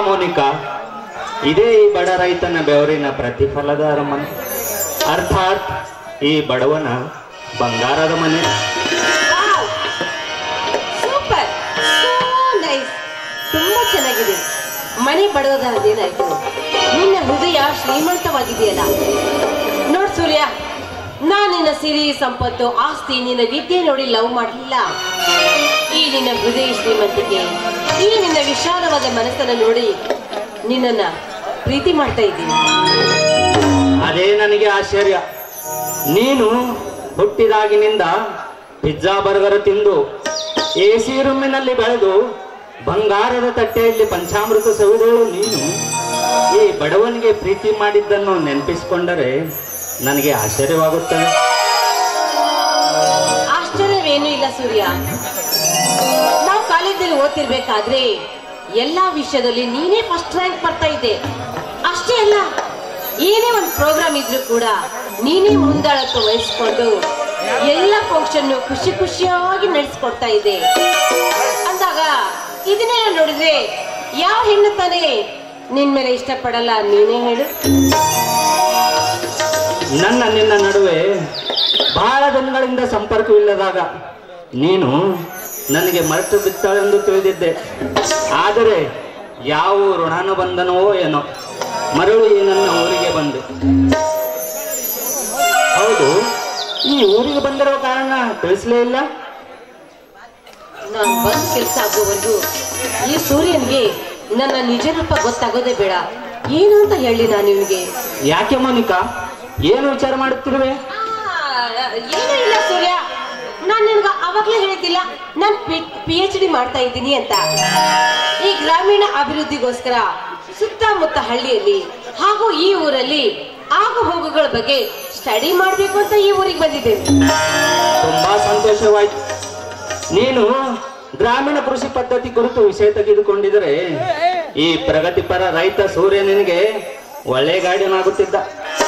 ಮೋನಿಕಾ ಇದೇ ಈ ಬಡ ರೈತನ ಬೆವರಿನ ಪ್ರತಿಫಲದ ಅರಮನೆ ಅರ್ಥಾತ್ ಈ ಬಡವನ ಬಂಗಾರದ ಮನೆ ಸೂಪರ್ ನೈಸ್ ತುಂಬಾ ಚೆನ್ನಾಗಿದೆ ಮನೆ ಬಡವದಾದೇನಾಯ್ತು ನಿನ್ನ ಹೃದಯ ಶ್ರೀಮಂತವಾಗಿದೆಯಲ್ಲ ನೋಡ್ ಸೂರ್ಯ ನಾನ್ ನಿನ್ನ ಸಿರಿ ಸಂಪತ್ತು ಆಸ್ತಿ ನಿನ್ನ ವಿದ್ಯೆ ನೋಡಿ ಲವ್ ಮಾಡಲಿಲ್ಲ ಈ ನಿನ್ನ ಹೃದಯ ಶ್ರೀಮಂತಿಕೆ ಈ ನಿನ್ನ ವಿಶಾಲವಾದ ಮನಸ್ಸನ್ನ ನೋಡಿ ನಿನ್ನನ್ನ ಪ್ರೀತಿ ಮಾಡ್ತಾ ಇದ್ದೀನಿ ಅದೇ ನನಗೆ ಆಶ್ಚರ್ಯ ನೀನು ಹುಟ್ಟಿದಾಗಿನಿಂದ ಪಿಜ್ಜಾ ಬರ್ಗರ್ ತಿಂದು ಎ ಸಿ ರೂಮಿನಲ್ಲಿ ಬೆಳೆದು ಬಂಗಾರದ ತಟ್ಟೆಯಲ್ಲಿ ಪಂಚಾಮೃತ ಸವಿದಳು ನೀನು ಈ ಬಡವನಿಗೆ ಪ್ರೀತಿ ಮಾಡಿದ್ದನ್ನು ನೆನಪಿಸಿಕೊಂಡರೆ ನನಗೆ ಆಶ್ಚರ್ಯವಾಗುತ್ತದೆ ಆಶ್ಚರ್ಯವೇನೂ ಇಲ್ಲ ಸೂರ್ಯ ನಾವು ಕಾಲೇಜಲ್ಲಿ ಓದ್ತಿರ್ಬೇಕಾದ್ರೆ ಎಲ್ಲಾ ವಿಷಯದಲ್ಲಿ ನೀನೇ ಫಸ್ಟ್ ರ್ಯಾಂಕ್ ಬರ್ತಾ ಇದ್ದೆ ಅಷ್ಟೇ ಅಲ್ಲ ಏನೇ ಒಂದು ಪ್ರೋಗ್ರಾಮ್ ಇದ್ರೂ ಕೂಡ ನೀನೇ ಮುಂದಾಳತ್ವ ವಹಿಸ್ಕೊಂಡು ಎಲ್ಲ ಫಂಕ್ಷನ್ ಖುಷಿ ಖುಷಿಯಾಗಿ ನಡೆಸ್ಕೊಡ್ತಾ ಇದ್ದೆ ಅಂದಾಗ ಇದನ್ನೆಲ್ಲ ನೋಡಿದ್ರೆ ಯಾವ ಹೆಣ್ಣು ತಾನೇ ನಿನ್ ಮೇಲೆ ಇಷ್ಟಪಡಲ್ಲ ನೀನೇ ಹೇಳು ನನ್ನ ನಿನ್ನ ನಡುವೆ ಬಹಳ ದಿನಗಳಿಂದ ಸಂಪರ್ಕವಿಲ್ಲದಾಗ ನೀನು ನನಗೆ ಮರೆತು ಬಿತ್ತಾಳೆಂದು ತಿಳಿದಿದ್ದೆ ಆದರೆ ಯಾವ ಋಣಾನುಬಂಧನವೋ ಏನೋ ಮರಳಿ ನನ್ನ ಊರಿಗೆ ಬಂದೆ ಹೌದು ಈ ಊರಿಗೆ ಬಂದಿರೋ ಕಾರಣ ತಿಳಿಸ್ಲೇ ಇಲ್ಲ ನಾನು ಬಂದ್ ಕೆಲಸ ಆಗೋವರೆಗೂ ಈ ಸೂರ್ಯನ್ಗೆ ನನ್ನ ನಿಜ ರೂಪ ಗೊತ್ತಾಗೋದೇ ಬೇಡ ಏನು ಅಂತ ಹೇಳಿ ನಾನು ಇವನಿಗೆ ಯಾಕೆ ಮೋನಿಕಾ ಏನು ವಿಚಾರ ಮಾಡುತ್ತಿರುವೆ ಏನೂ ಇಲ್ಲ ಸೂರ್ಯ ನಾನು ನಿನ್ಗ ಅವಾಗ್ಲೇ ಹೇಳಿದ್ದಿಲ್ಲ ನಾನು ಪಿ ಎಚ್ ಡಿ ಮಾಡ್ತಾ ಇದ್ದೀನಿ ಅಂತ ಈ ಗ್ರಾಮೀಣ ಅಭಿವೃದ್ಧಿಗೋಸ್ಕರ ಸುತ್ತಮುತ್ತ ಹಳ್ಳಿಯಲ್ಲಿ ಹಾಗೂ ಈ ಊರಲ್ಲಿ ಆಗು ಹೋಗುಗಳ ಬಗ್ಗೆ ಸ್ಟಡಿ ಮಾಡ್ಬೇಕು ಅಂತ ಈ ಊರಿಗೆ ಬಂದಿದ್ದೇನೆ ತುಂಬಾ ಸಂತೋಷವಾಯ್ತು ನೀನು ಗ್ರಾಮೀಣ ಕೃಷಿ ಪದ್ಧತಿ ಕುರಿತು ವಿಷಯ ತೆಗೆದುಕೊಂಡಿದರೆ ಈ ಪ್ರಗತಿಪರ ರೈತ ಸೂರ್ಯ ನಿನಗೆ ಒಳ್ಳೆ guardian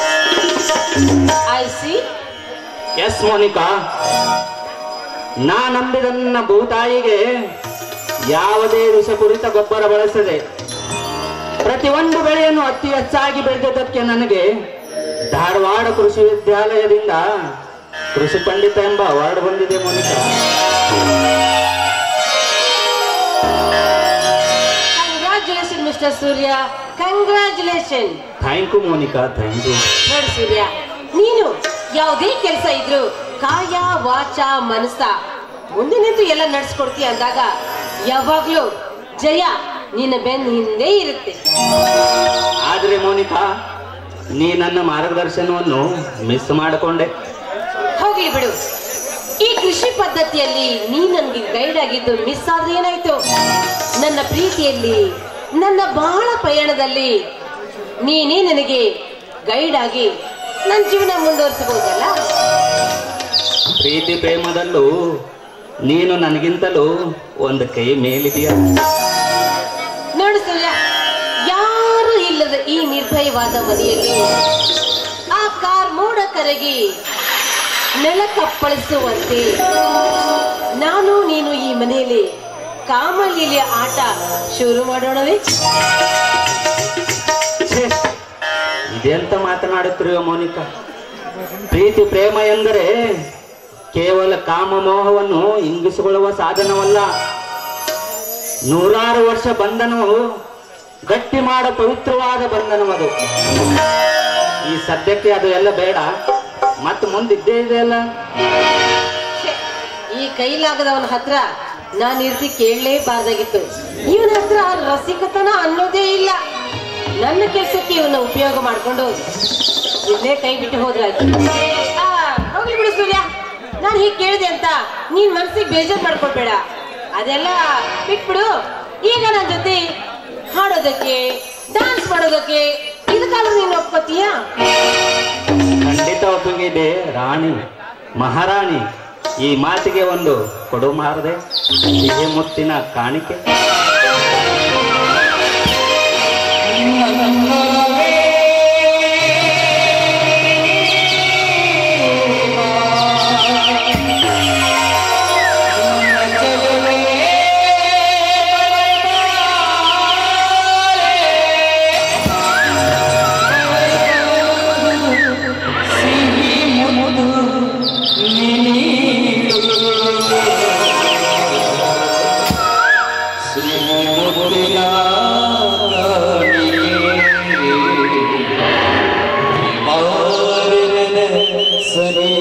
I C S Monica ನಾ ನಂಬಿದ ನನ್ನ ಭೂತಾಯಿಗೆ ಯಾವುದೇ ವಿಷಪೂರಿತ ಗೊಬ್ಬರ ಬಳಸದೆ ಪ್ರತಿಯೊಂದು ಬೆಳೆಯನ್ನು ಅತಿ ಹೆಚ್ಚಾಗಿ ಬೆಳೆದದಕ್ಕೆ ನನಗೆ ಧಾರವಾಡ ಕೃಷಿ ವಿದ್ಯಾಲಯದಿಂದ ಕೃಷಿ ಪಂಡಿತ ಎಂಬ ಅವಾರ್ಡ್ ಬಂದಿದೆ Monica congratulation mister Surya congratulation thank you Monica thank you ನೋಡಿ ಸೂರ್ಯ ನೀನು ಯಾವುದೇ ಕೆಲಸ ಇದ್ರು ಕಾಯ ವಾಚ ಮನಸ್ಸ ಮುಂದೆ ನಿಂತು ಎಲ್ಲ ನಡ್ಸ್ಕೊಡ್ತೀಯ ಅಂದಾಗ ಯಾವಾಗ್ಲೂ ಜಯ ನಿನ್ನ ಬೆನ್ನ ಹಿಂದೆ ಇರುತ್ತೆ ಆದ್ರೆ ಮೋನಿಕಾ ನೀ ನನ್ನ ಮಾರ್ಗದರ್ಶನವನ್ನು ಮಿಸ್ ಮಾಡಿಕೊಂಡೆ ಹೋಗ್ಲಿ ಬಿಡು ಈ ಕೃಷಿ ಪದ್ಧತಿಯಲ್ಲಿ ನೀ ನನ್ಗೆ ಗೈಡ್ ಆಗಿದ್ದು ಮಿಸ್ ಆದ್ರೆ ಏನಾಯ್ತು ನನ್ನ ಪ್ರೀತಿಯಲ್ಲಿ ನನ್ನ ಬಹಳ ಪಯಣದಲ್ಲಿ ನೀನೇ ನನಗೆ ಗೈಡ್ ಆಗಿ ನನ್ನ ಜೀವನ ಮುಂದುವರಿಸಬಹುದಲ್ಲ ಪ್ರೀತಿ ಪ್ರೇಮದಲ್ಲೂ ನೀನು ನನಗಿಂತಲೂ ಒಂದು ಕೈ ಮೇಲಿದೆಯಾ ನೋಡು ಸೂರ್ಯ ಯಾರು ಇಲ್ಲದ ಈ ನಿರ್ಭಯವಾದ ಮನೆಯಲ್ಲಿ ಆ ಕಾರ್ ಮೋಡ ಕರಗಿ ನೆಲ ಕಪ್ಪಳಿಸುವಂತೆ ನಾನು ನೀನು ಈ ಮನೆಯಲ್ಲಿ ಕಾಮಲೀಲಿಯ ಆಟ ಶುರು ಮಾಡೋಣವೇ ಛೇ, ಇದೆಂತ ಮಾತನಾಡುತ್ತಿರುವ ಮೋನಿಕಾ ಪ್ರೀತಿ ಪ್ರೇಮ ಎಂದರೆ ಕೇವಲ ಕಾಮ ಮೋಹವನ್ನು ಇಂಗಿಸಿಕೊಳ್ಳುವ ಸಾಧನವಲ್ಲ ನೂರಾರು ವರ್ಷ ಬಂಧನವು ಗಟ್ಟಿ ಮಾಡ ಪವಿತ್ರವಾದ ಬಂಧನವದು ಈ ಸದ್ಯಕ್ಕೆ ಅದು ಎಲ್ಲ ಬೇಡ ಮತ್ತೆ ಮುಂದಿದ್ದೇ ಇದೆಯಲ್ಲ ಛೆ, ಈ ಕೈಲಾಗದವನ ಹತ್ರ ನಾನು ಇರ್ತಿ ಕೇಳಲೇಬಾರ್ದಾಗಿತ್ತು ಇವನ ಹತ್ರ ರಸಿಕತನ ಅನ್ನೋದೇ ಇಲ್ಲ ನನ್ನ ಕೆಲಸಕ್ಕೆ ಇವನ್ನ ಉಪಯೋಗ ಮಾಡ್ಕೊಂಡು ಇಲ್ಲೇ ಕೈ ಬಿಟ್ಟು ಹೋದ್ರಾಯ್ತು ಆ, ಹೋಗ್ಲಿ ಬಿಡು ಸೂರ್ಯ ನಾನು ಹೀಗೆ ಕೇಳಿದೆ ಅಂತ ನೀನ್ ಮನ್ಸಿಗೆ ಬೇಜಾರ್ ಮಾಡ್ಕೊಳ್ಬೇಡ ಅದೆಲ್ಲ ಬಿಟ್ಬಿಡು ಈಗ ನನ್ನ ಜೊತೆ ಹಾಡೋದಕ್ಕೆ ಡಾನ್ಸ್ ಮಾಡೋದಕ್ಕೆ ಇದಕ್ಕಾದ್ರೂ ನೀನು ಒಪ್ಕೋತೀಯಾ ಖಂಡಿತ ಒಪ್ಪಿಗೆ ರಾಣಿ ಮಹಾರಾಣಿ ಈ ಮಾತಿಗೆ ಒಂದು ಕೊಡು ಮಾರದೆ ಸಿಹಿ ಮುತ್ತಿನ ಕಾಣಿಕೆ ಚಲುವೆ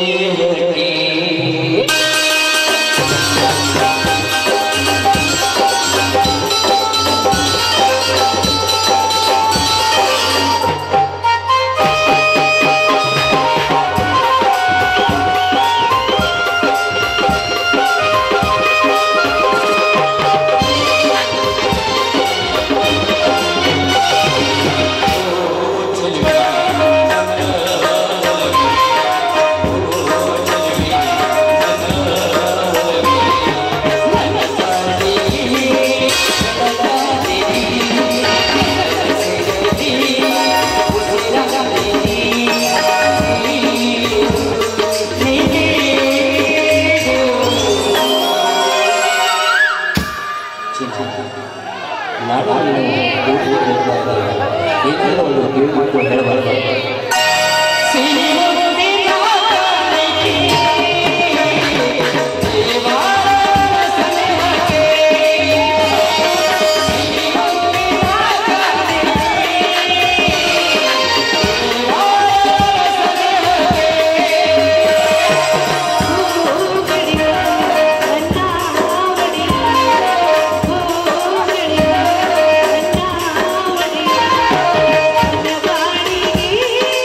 ನಾನು ಏನಾದರೂ ಒಂದು ಕಿವಿ ಮಾತು ಹೇಳಬಾರ್ದು ಗಾಡಿ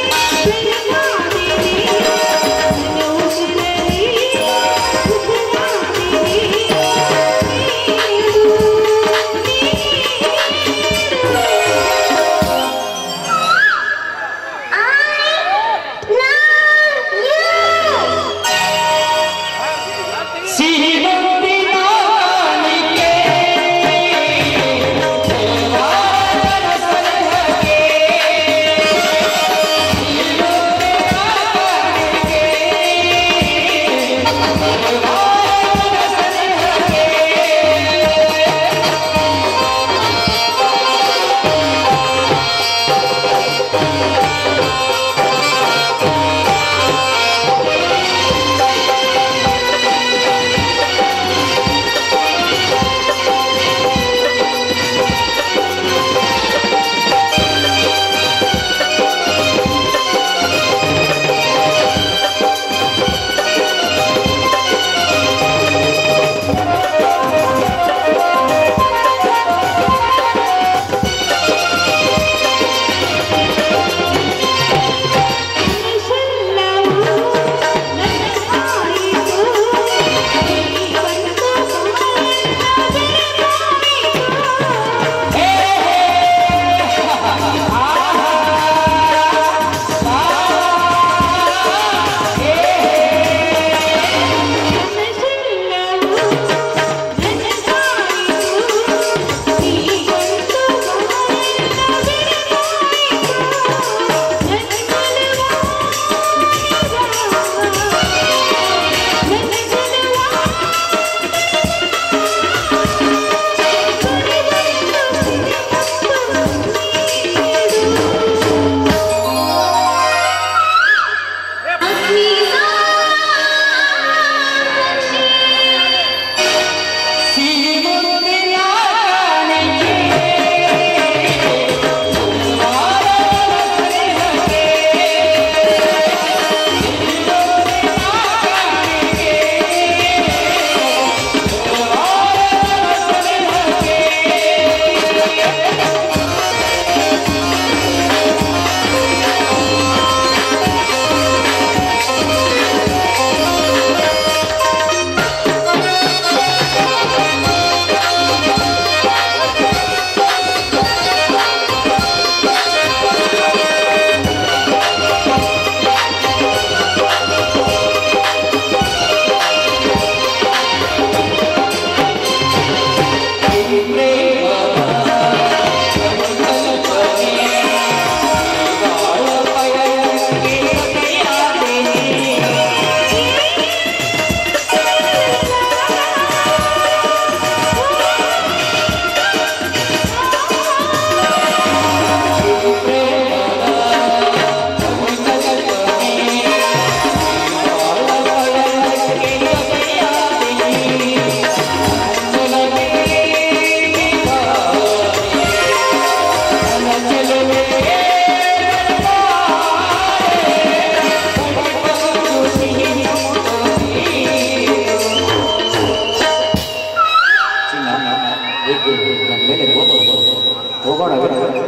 ಮಾಡಬೇಕು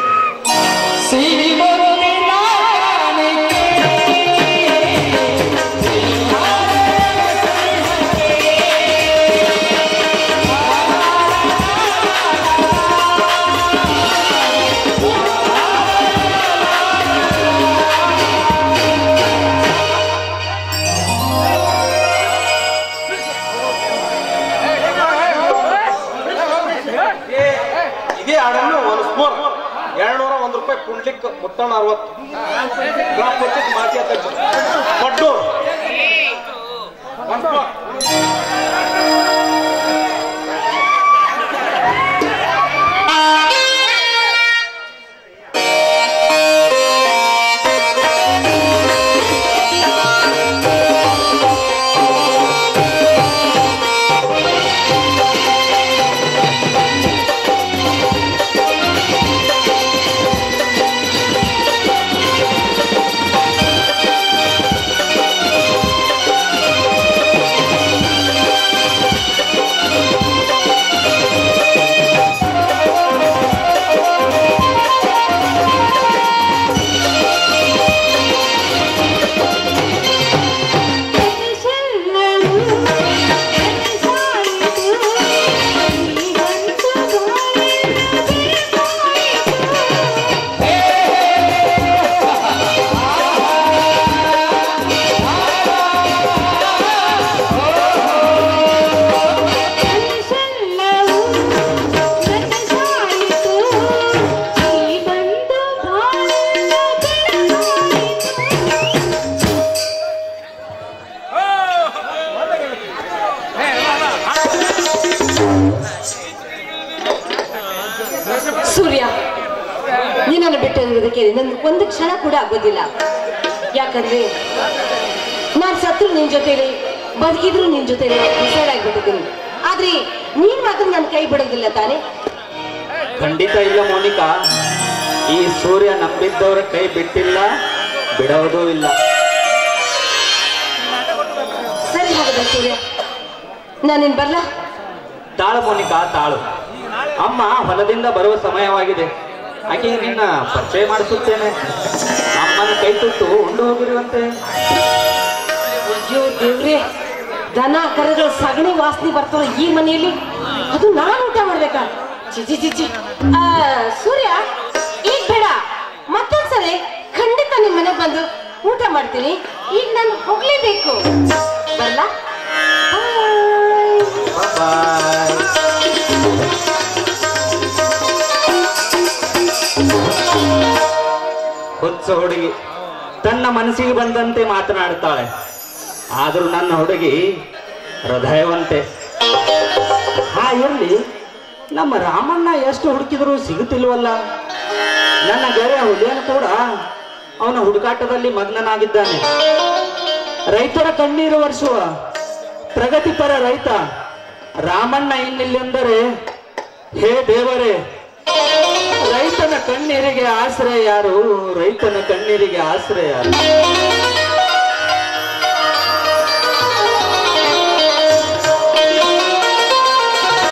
ಇದೇ ಹಾಡನ್ನು ಒಂದು ಸ್ಮೋರ್ ಎರಡ್ನೂರ ಒಂದು ರೂಪಾಯಿ ಪುಂಡ್ಲಿಕ್ ಮುತ್ತಣ್ಣ ಅರವತ್ತು ಗ್ರಾಮ ಪಂಚಾಯತ್ ಮಾಜಿ ಅಧ್ಯಕ್ಷ ಪಡ್ಡೂರ್ ಒಂದ್ ಸ್ಮೋರ್ ಸೂರ್ಯ ನೀನನ್ನು ಬಿಟ್ಟು ಇರೋದಕ್ಕೆ ನನ್ ಒಂದು ಕ್ಷಣ ಕೂಡ ಆಗೋದಿಲ್ಲ ಯಾಕಂದ್ರೆ ನಾನ್ ಸತ್ರು ನಿನ್ ಜೊತೆಲಿ ಬದುಕಿದ್ರು ನಿನ್ ಜೊತೆಲಿ ಡಿಸೈಡ್ ಆಗ್ಬಿಟ್ಟಿದ್ದೀನಿ ಆದ್ರೆ ನೀನ್ ಮಾತ್ರ ನನ್ನ ಕೈ ಬಿಡೋದಿಲ್ಲ ತಾನೇ ಖಂಡಿತ ಇಲ್ಲ ಮೋನಿಕಾ ಈ ಸೂರ್ಯ ನಂಬಿದ್ದವರ ಕೈ ಬಿಟ್ಟಿಲ್ಲ ಬಿಡೋದೂ ಇಲ್ಲ ಸರಿ ಹಾಗಾದ್ರೆ ಸೂರ್ಯ ನಾನಿನ್ ಬರ್ಲಾ ತಾಳು ಮೋನಿಕಾ ತಾಳು ಅಮ್ಮ ಹೊಲದಿಂದ ಬರುವ ಸಮಯವಾಗಿದೆ ಆಕೆ ನಿನ್ನ ಪರಿಚಯ ಮಾಡಿಸುತ್ತೇನೆ ಅಮ್ಮನ ಕೈ ತುತ್ತು ಉಂಡು ಹೋಗಿರುವಂತೆ ಅಯ್ಯೋ ದೇವ್ರೆ ದನ ಕರಗಳ ಸಗಣಿ ವಾಸನೆ ಬರ್ತಾವ ಈ ಮನೆಯಲ್ಲಿ ಅದು ನಾನು ಊಟ ಮಾಡ್ಬೇಕಾ ಚಿಚಿ ಚಿಚಿ ಆ, ಸೂರ್ಯ ಈಗ ಬೇಡ ಮತ್ತೊಂದ್ಸರಿ ಖಂಡಿತ ನಿಮ್ ಮನೆಗ್ ಬಂದು ಊಟ ಮಾಡ್ತೀನಿ ಈಗ ನಾನು ಹೋಗ್ಲೇಬೇಕು ಬರ್ಲಾ Bye. ಬಾಯ್ ಹುಚ್ಚ ಹುಡುಗಿ ತನ್ನ ಮನಸ್ಸಿಗೆ ಬಂದಂತೆ ಮಾತನಾಡ್ತಾಳೆ ಆದರೂ ನನ್ನ ಹುಡುಗಿ ಹೃದಯವಂತೆ ಹಾ ಇರ್ಲಿ ನಮ್ಮ ರಾಮಣ್ಣ ಎಷ್ಟು ಹುಡುಕಿದ್ರು ಸಿಗುತ್ತಿಲ್ವಲ್ಲ ನನ್ನ ಗೆಳೆಯ ಹುಲಿಯನ್ ಕೂಡ ಅವನ ಹುಡುಕಾಟದಲ್ಲಿ ಮಗ್ನನಾಗಿದ್ದಾನೆ ರೈತರ ಕಣ್ಣೀರು ವರ್ಷುವ ಪ್ರಗತಿಪರ ರೈತ ರಾಮಣ್ಣ ಇನ್ನಿಲ್ಲೆಂದರೆ ಹೇ ದೇವರೇ ರೈತನ ಕಣ್ಣೀರಿಗೆ ಆಶ್ರಯ ಯಾರು ರೈತನ ಕಣ್ಣೀರಿಗೆ ಆಶ್ರಯ ಯಾರು